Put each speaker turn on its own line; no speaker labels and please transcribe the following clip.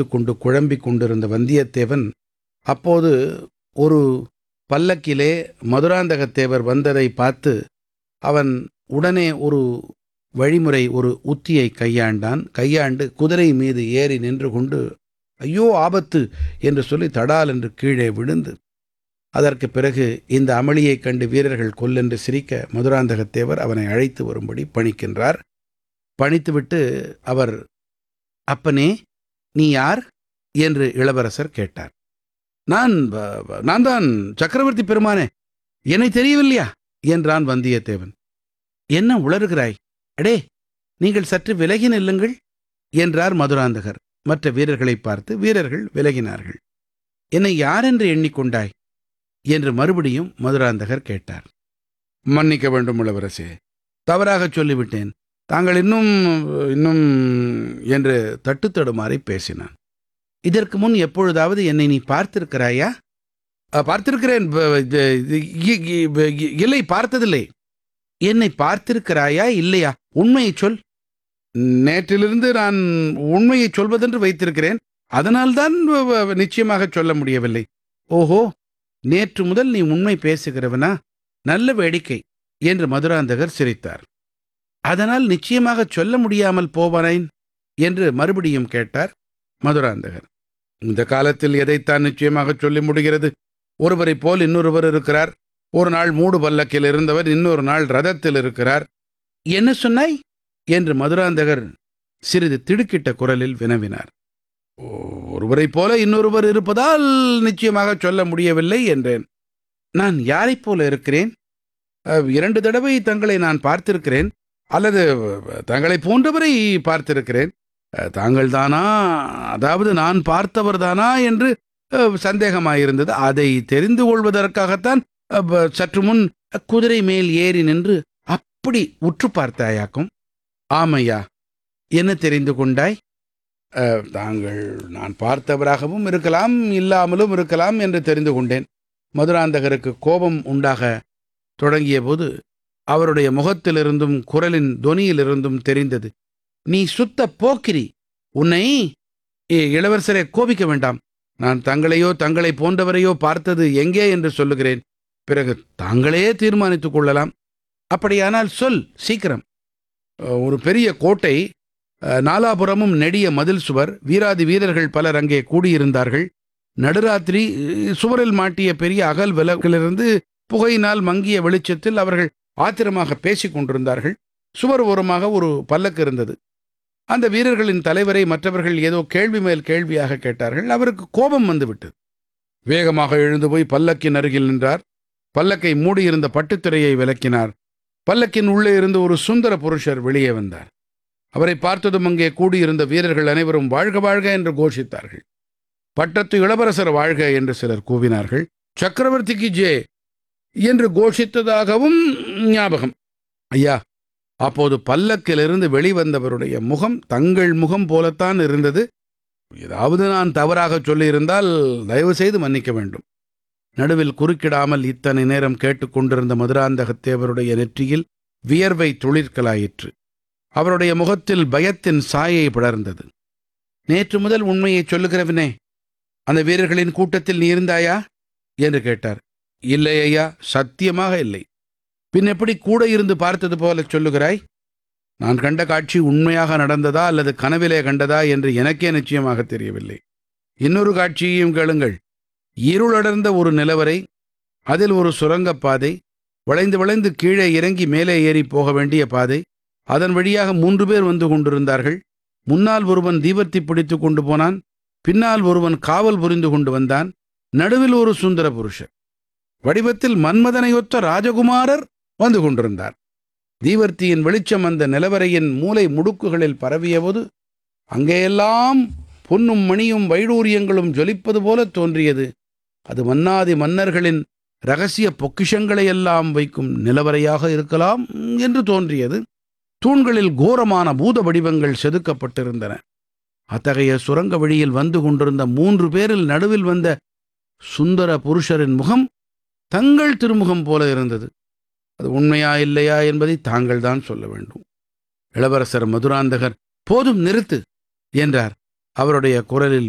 பார்த்து கொண்டு குழம்பிக் கொண்டிருந்த வந்தியத்தேவன் அப்போது ஒரு பல்லக்கிலே மதுராந்தகத்தேவர் வந்ததை பார்த்து அவன் உடனே ஒரு வழிமுறை ஒரு உத்தியை கையாண்டான் கையாண்டு குதிரை மீது ஏறி நின்று கொண்டு ஐயோ ஆபத்து என்று சொல்லி தடால் என்று கீழே விழுந்து அதற்கு பிறகு இந்த அமளியைக் கண்டு வீரர்கள் கொல்லென்று சிரிக்க மதுராந்தகத்தேவர் அவனை அழைத்து வரும்படி பணிக்கின்றார் பணித்துவிட்டு அவர் அப்பனே நீ யார் என்று இளவரசர் கேட்டார் நான் நான் தான் சக்கரவர்த்தி பெருமானே என்னை தெரியவில்லையா என்றான் வந்தியத்தேவன் என்ன உளறுகிறாய் அடே நீங்கள் சற்று விலகி நில்லுங்கள் என்றார் மதுராந்தகர் மற்ற வீரர்களை பார்த்து வீரர்கள் விலகினார்கள் என்னை யார் என்று எண்ணிக்கொண்டாய் என்று மறுபடியும் மதுராந்தகர் கேட்டார் மன்னிக்க வேண்டும் இளவரசே தவறாகச் சொல்லிவிட்டேன் தாங்கள் இன்னும் இன்னும் என்று தட்டுத்தடுமாறி பேசினான் இதற்கு முன் எப்பொழுதாவது என்னை நீ பார்த்திருக்கிறாயா பார்த்திருக்கிறேன் இல்லை பார்த்ததில்லை என்னை பார்த்திருக்கிறாயா இல்லையா உண்மையை சொல் நேற்றிலிருந்து நான் உண்மையை சொல்வதென்று வைத்திருக்கிறேன் அதனால்தான் நிச்சயமாக சொல்ல முடியவில்லை ஓஹோ நேற்று முதல் நீ உண்மை பேசுகிறவனா நல்ல வேடிக்கை என்று மதுராந்தகர் சிரித்தார் அதனால் நிச்சயமாக சொல்ல முடியாமல் போவனேன் என்று மறுபடியும் கேட்டார் மதுராந்தகர் இந்த காலத்தில் எதைத்தான் நிச்சயமாக சொல்ல முடிகிறது ஒருவரைப் போல் இன்னொருவர் இருக்கிறார் ஒரு நாள் மூடு பல்லக்கில் இருந்தவர் இன்னொரு நாள் ரதத்தில் இருக்கிறார் என்ன சொன்னாய் என்று மதுராந்தகர் சிறிது திடுக்கிட்ட குரலில் வினவினார் ஒருவரைப் போல இன்னொருவர் இருப்பதால் நிச்சயமாக சொல்ல முடியவில்லை என்றேன் நான் யாரைப் போல இருக்கிறேன் இரண்டு தடவை தங்களை நான் பார்த்திருக்கிறேன் அல்லது தங்களை போன்றவரை பார்த்திருக்கிறேன் தாங்கள் தானா அதாவது நான் பார்த்தவர் தானா என்று சந்தேகமாயிருந்தது அதை தெரிந்து கொள்வதற்காகத்தான் சற்று முன் குதிரை மேல் ஏறி நின்று அப்படி உற்று பார்த்தாயாக்கும் ஆமையா என்ன தெரிந்து கொண்டாய் தாங்கள் நான் பார்த்தவராகவும் இருக்கலாம் இல்லாமலும் இருக்கலாம் என்று தெரிந்து கொண்டேன் மதுராந்தகருக்கு கோபம் உண்டாக தொடங்கிய போது அவருடைய முகத்திலிருந்தும் குரலின் தொனியிலிருந்தும் தெரிந்தது நீ சுத்த போக்கிரி உன்னை இளவரசரை கோபிக்க வேண்டாம் நான் தங்களையோ தங்களை போன்றவரையோ பார்த்தது எங்கே என்று சொல்லுகிறேன் பிறகு தாங்களே தீர்மானித்துக் கொள்ளலாம் அப்படியானால் சொல் சீக்கிரம் ஒரு பெரிய கோட்டை நாலாபுரமும் நெடிய மதில் சுவர் வீராதி வீரர்கள் பலர் அங்கே கூடியிருந்தார்கள் நடுராத்திரி சுவரில் மாட்டிய பெரிய அகல் விளக்கிலிருந்து புகையினால் மங்கிய வெளிச்சத்தில் அவர்கள் ஆத்திரமாக பேசிக் கொண்டிருந்தார்கள் சுவர் ஓரமாக ஒரு பல்லக்கு இருந்தது அந்த வீரர்களின் தலைவரை மற்றவர்கள் ஏதோ கேள்வி மேல் கேள்வியாக கேட்டார்கள் அவருக்கு கோபம் வந்துவிட்டது வேகமாக எழுந்து போய் பல்லக்கின் அருகில் நின்றார் பல்லக்கை மூடியிருந்த பட்டுத்திரையை விலக்கினார் பல்லக்கின் உள்ளே இருந்து ஒரு சுந்தர புருஷர் வெளியே வந்தார் அவரை பார்த்ததும் அங்கே கூடியிருந்த வீரர்கள் அனைவரும் வாழ்க வாழ்க என்று கோஷித்தார்கள் பட்டத்து இளவரசர் வாழ்க என்று சிலர் கூவினார்கள் சக்கரவர்த்திக்கு ஜே என்று கோஷித்ததாகவும் ஞாபகம் ஐயா அப்போது பல்லக்கிலிருந்து வெளிவந்தவருடைய முகம் தங்கள் முகம் போலத்தான் இருந்தது ஏதாவது நான் தவறாக சொல்லியிருந்தால் தயவு செய்து மன்னிக்க வேண்டும் நடுவில் குறுக்கிடாமல் இத்தனை நேரம் கேட்டுக்கொண்டிருந்த மதுராந்தகத்தேவருடைய நெற்றியில் வியர்வை துளிர்க்கலாயிற்று அவருடைய முகத்தில் பயத்தின் சாயை படர்ந்தது நேற்று முதல் உண்மையை சொல்லுகிறவனே அந்த வீரர்களின் கூட்டத்தில் நீ இருந்தாயா என்று கேட்டார் இல்லை ஐயா சத்தியமாக இல்லை பின் எப்படி கூட இருந்து பார்த்தது போல சொல்லுகிறாய் நான் கண்ட காட்சி உண்மையாக நடந்ததா அல்லது கனவிலே கண்டதா என்று எனக்கே நிச்சயமாக தெரியவில்லை இன்னொரு காட்சியையும் கேளுங்கள் இருளடர்ந்த ஒரு நிலவரை அதில் ஒரு சுரங்கப் பாதை வளைந்து வளைந்து கீழே இறங்கி மேலே ஏறி போக வேண்டிய பாதை அதன் வழியாக மூன்று பேர் வந்து கொண்டிருந்தார்கள் முன்னால் ஒருவன் தீபத்தை பிடித்து கொண்டு போனான் பின்னால் ஒருவன் காவல் புரிந்து கொண்டு வந்தான் நடுவில் ஒரு சுந்தர புருஷர் வடிவத்தில் மன்மதனையொத்த ராஜகுமாரர் வந்து கொண்டிருந்தார் தீவர்த்தியின் வெளிச்சம் அந்த நிலவரையின் மூலை முடுக்குகளில் பரவியபோது அங்கேயெல்லாம் பொன்னும் மணியும் வைடூரியங்களும் ஜொலிப்பது போல தோன்றியது அது மன்னாதி மன்னர்களின் ரகசிய பொக்கிஷங்களை எல்லாம் வைக்கும் நிலவரையாக இருக்கலாம் என்று தோன்றியது தூண்களில் கோரமான பூத வடிவங்கள் செதுக்கப்பட்டிருந்தன அத்தகைய சுரங்க வழியில் வந்து கொண்டிருந்த மூன்று பேரில் நடுவில் வந்த சுந்தர புருஷரின் முகம் தங்கள் திருமுகம் போல இருந்தது அது உண்மையா இல்லையா என்பதை தாங்கள் தான் சொல்ல வேண்டும் இளவரசர் மதுராந்தகர் போதும் நிறுத்து என்றார் அவருடைய குரலில்